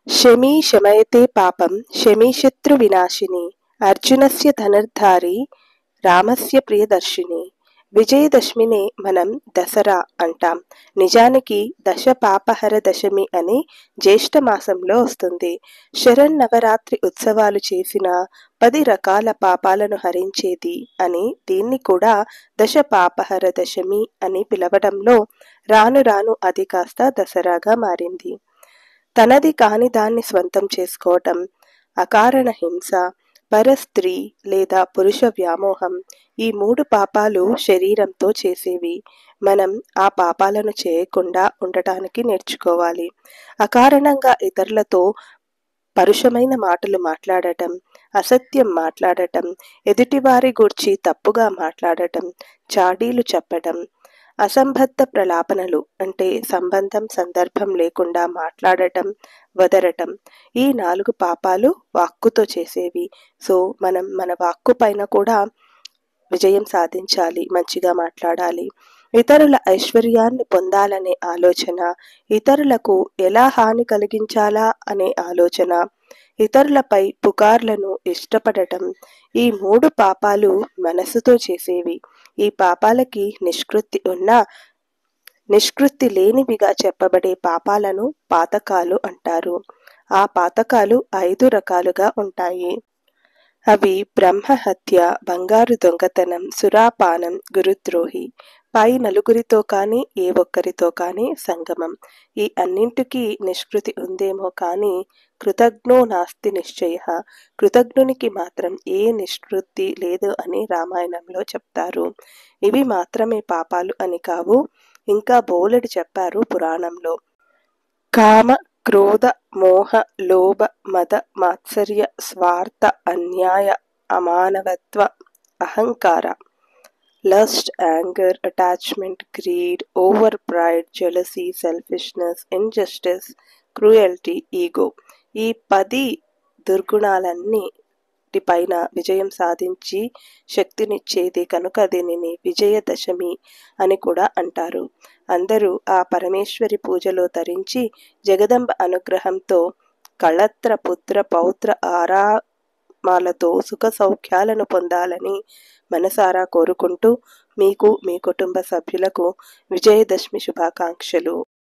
శమీ శమయతే పాపం శమీ శత్రు వినాశిని అర్జునస్య ధనుర్ధారి రామస్య ప్రియదర్శిని విజయదశమినే మనం దసరా అంటాం నిజానికి దశ పాపహర దశమి అని జ్యేష్ఠ మాసంలో వస్తుంది శరన్నవరాత్రి ఉత్సవాలు చేసిన పది రకాల పాపాలను హరించేది అని దీన్ని కూడా దశ పాపహర దశమి అని పిలవడంలో రాను రాను అది కాస్త దసరాగా మారింది తనది కాని దాన్ని స్వంతం చేసుకోవటం అకారణ హింస పరస్త్రీ లేదా పురుష వ్యామోహం ఈ మూడు పాపాలు శరీరంతో చేసేవి మనం ఆ పాపాలను చేయకుండా ఉండటానికి నేర్చుకోవాలి అకారణంగా ఇతరులతో పరుషమైన మాటలు మాట్లాడటం అసత్యం మాట్లాడటం ఎదుటివారి గూర్చి తప్పుగా మాట్లాడటం చాడీలు చెప్పటం అసంబద్ధ ప్రలాపనలు అంటే సంబంధం సందర్భం లేకుండా మాట్లాడటం వదరటం ఈ నాలుగు పాపాలు వాక్కుతో చేసేవి సో మనం మన వాక్కు పైన కూడా విజయం సాధించాలి మంచిగా మాట్లాడాలి ఇతరుల ఐశ్వర్యాన్ని పొందాలనే ఆలోచన ఇతరులకు ఎలా హాని కలిగించాలా అనే ఆలోచన ఇతరులపై పుకార్లను ఇష్టపడటం ఈ మూడు పాపాలు మనసుతో చేసేవి ఈ పాపాలకి నిష్కృతి ఉన్న నిష్కృతి లేనివిగా చెప్పబడే పాపాలను పాతకాలు అంటారు ఆ పాతకాలు ఐదు రకాలుగా ఉంటాయి అవి బ్రహ్మహత్య బంగారు దొంగతనం సురాపానం గురుద్రోహి పై నలుగురితో కానీ ఏ ఒక్కరితో కానీ సంగమం ఈ అన్నింటికీ నిష్కృతి ఉందేమో కానీ కృతజ్ఞో నాస్తి నిశ్చయ కృతజ్ఞునికి మాత్రం ఏ నిష్కృతి లేదు అని రామాయణంలో చెప్తారు ఇవి మాత్రమే పాపాలు అని కావు ఇంకా బోలెడు చెప్పారు పురాణంలో కామ క్రోధ మోహ లోభ మద మాత్సర్య స్వార్థ అన్యాయ అమానవత్వ అహంకార lust anger attachment greed over pride jealousy selfishness injustice cruelty ego ఈ పది దుర్గుణాలన్నీ పైన విజయం సాధించి శక్తినిచ్చేది కనుక దీనిని విజయదశమి అని కూడా అంటారు అందరూ ఆ పరమేశ్వరి పూజలో తరించి జగదంబ అనుగ్రహంతో కళత్ర పుత్ర పౌత్ర ఆరామాలతో సుఖ సౌఖ్యాలను పొందాలని మనసారా కోరుకుంటూ మీకు మీ కుటుంబ సభ్యులకు విజయదశమి శుభాకాంక్షలు